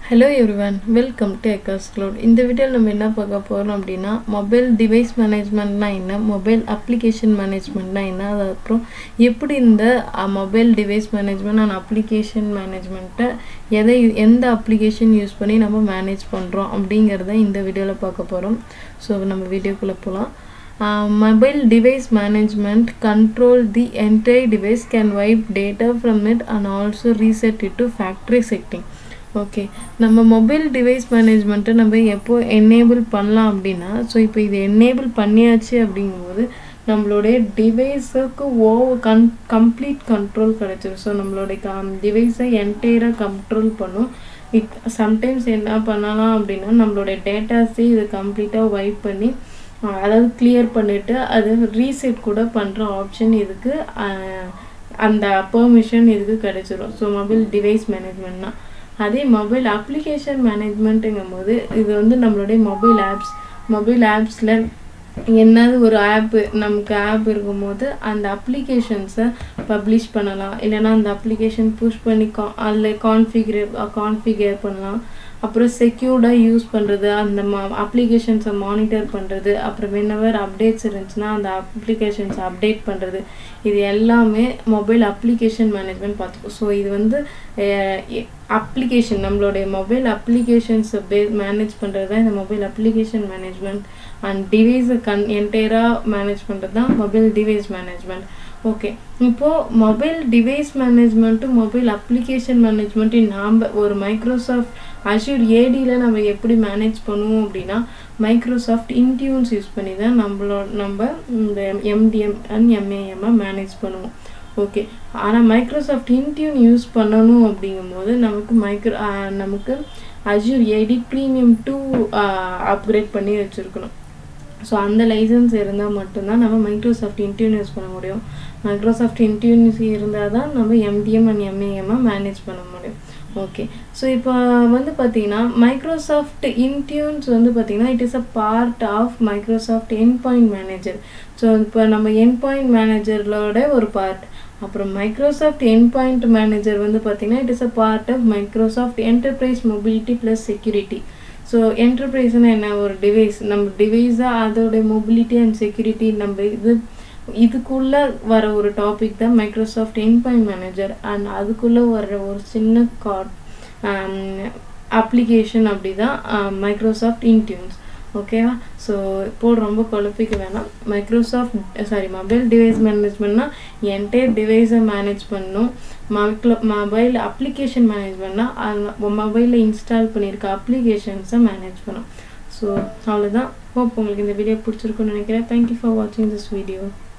hello everyone welcome to eckers cloud இந்த வீடியோவில் நம்ம என்ன பார்க்க போகிறோம் அப்படின்னா மொபைல் டிவைஸ் மேனேஜ்மெண்ட்னா என்ன மொபைல் அப்ளிகேஷன் மேனேஜ்மெண்ட்னா என்ன அது அப்புறம் எப்படி இந்த mobile device management and application மேனேஜ்மெண்ட்டை எதை எந்த அப்ளிகேஷன் யூஸ் பண்ணி நம்ம மேனேஜ் பண்ணுறோம் அப்படிங்கிறத இந்த வீடியோவில் பார்க்க போகிறோம் ஸோ நம்ம வீடியோக்குள்ளே போகலாம் mobile device management control the entire device can wipe data from it and also reset it to factory setting okay நம்ம மொபைல் டிவைஸ் மேனேஜ்மெண்ட்டை நம்ம எப்போ என்னேபிள் பண்ணலாம் அப்படின்னா ஸோ இப்போ இது என்னேபிள் பண்ணியாச்சு அப்படிங்கும்போது நம்மளுடைய டிவைஸுக்கு ஓவர் கன் கம்ப்ளீட் கண்ட்ரோல் கிடச்சிரும் ஸோ நம்மளுடைய கம் டிவைஸை என்டையராக கண்ட்ரோல் பண்ணும் இட் சம்டைம்ஸ் என்ன பண்ணலாம் அப்படின்னா நம்மளுடைய டேட்டாஸே இது கம்ப்ளீட்டாக வைப் பண்ணி அதாவது கிளியர் பண்ணிவிட்டு அது ரீசெட் கூட பண்ணுற ஆப்ஷன் இதுக்கு அந்த பெர்மிஷன் இதுக்கு கிடைச்சிரும் ஸோ மொபைல் டிவைஸ் மேனேஜ்மெண்ட்னா அதே மொபைல் அப்ளிகேஷன் மேனேஜ்மெண்ட்டுங்கும் போது இது வந்து நம்மளுடைய மொபைல் ஆப்ஸ் மொபைல் ஆப்ஸில் என்னது ஒரு ஆப்பு நமக்கு ஆப் இருக்கும்போது அந்த அப்ளிகேஷன்ஸை பப்ளிஷ் பண்ணலாம் இல்லைனா அந்த அப்ளிகேஷன் புஷ் பண்ணி கா அதில் கான்ஃபிகர் கான்ஃபிகர் பண்ணலாம் அப்புறம் செக்யூர்டாக யூஸ் பண்ணுறது அந்த மா அப்ளிகேஷன்ஸை மானிட்டர் பண்ணுறது அப்புறம் வென்னவர் அப்டேட்ஸ் இருந்துச்சுன்னா அந்த அப்ளிகேஷன்ஸை அப்டேட் பண்ணுறது இது எல்லாமே மொபைல் அப்ளிகேஷன் மேனேஜ்மெண்ட் பார்த்துக்கோ ஸோ இது வந்து அப்ளிகேஷன் நம்மளுடைய மொபைல் அப்ளிகேஷன்ஸை பே மேனேஜ் பண்ணுறது தான் இந்த மொபைல் அப்ளிகேஷன் மேனேஜ்மெண்ட் அண்ட் டிவைஸை கன் என்டையராக மேனேஜ் பண்ணுறது தான் மொபைல் டிவைஸ் மேனேஜ்மெண்ட் ஓகே இப்போது மொபைல் டிவைஸ் மேனேஜ்மெண்ட்டும் மொபைல் அப்ளிகேஷன் மேனேஜ்மெண்ட்டும் நாம் ஒரு மைக்ரோசாஃப்ட் அஷ்யூர் ஏடியில் நம்ம எப்படி மேனேஜ் பண்ணுவோம் அப்படின்னா மைக்ரோசாஃப்ட் இன்டியூன்ஸ் யூஸ் பண்ணி தான் நம்மளோட நம்ம இந்த எம்டிஎம் அண்ட் எம்ஏஎம்மை மேனேஜ் பண்ணுவோம் ஓகே ஆனால் மைக்ரோசாஃப்ட் இன்டியூன் யூஸ் பண்ணணும் அப்படிங்கும்போது நமக்கு மைக்ரோ நமக்கு Azure AD premium to upgrade பண்ணி வச்சுருக்கணும் ஸோ அந்த லைசன்ஸ் இருந்தால் மட்டும்தான் நம்ம மைக்ரோசாஃப்ட் இன்டியூன் யூஸ் பண்ண முடியும் மைக்ரோசாஃப்ட் இன்டியூன்ஸ் இருந்தால் தான் நம்ம எம்டிஎம் அண்ட் எம்ஏஎம்மை மேனேஜ் பண்ண முடியும் ஓகே ஸோ இப்போ வந்து பார்த்தீங்கன்னா மைக்ரோசாஃப்ட் இன்டியூன்ஸ் வந்து பார்த்தீங்கன்னா it is a part of Microsoft endpoint manager so இப்போ நம்ம என் பாயிண்ட் மேனேஜரோட ஒரு பார்ட் அப்புறம் மைக்ரோசாஃப்ட் என் பாயிண்ட் மேனேஜர் வந்து பார்த்தீங்கன்னா it is a part of Microsoft enterprise mobility plus security so என்டர்பிரைஸ்னால் என்ன ஒரு டிவைஸ் நம்ம டிவைஸாக அதோடைய மொபிலிட்டி அண்ட் செக்யூரிட்டி நம்ம இது இதுக்குள்ளே வர ஒரு டாபிக் தான் மைக்ரோசாஃப்ட் என்பாயிண்ட் மேனேஜர் அண்ட் அதுக்குள்ளே வர ஒரு சின்ன கார்ட் அப்ளிகேஷன் அப்படி தான் மைக்ரோசாஃப்ட் இன்டியூன்ஸ் ஓகேவா ஸோ இப்போ ரொம்ப குழப்பிக்க வேணாம் மைக்ரோசாஃப்ட் சாரி மொபைல் டிவைஸ் மேனேஜ்மெண்ட்னா என்டையர் டிவைஸை மேனேஜ் பண்ணணும் மைக்ரோ மொபைல் அப்ளிகேஷன் மேனேஜ்மெண்ட்னா அது மொபைலில் இன்ஸ்டால் பண்ணியிருக்க அப்ளிகேஷன்ஸை மேனேஜ் பண்ணும் ஸோ அவ்வளோதான் ஹோப் உங்களுக்கு இந்த வீடியோ பிடிச்சிருக்குன்னு நினைக்கிறேன் தேங்க்யூ ஃபார் வாட்சிங் திஸ் வீடியோ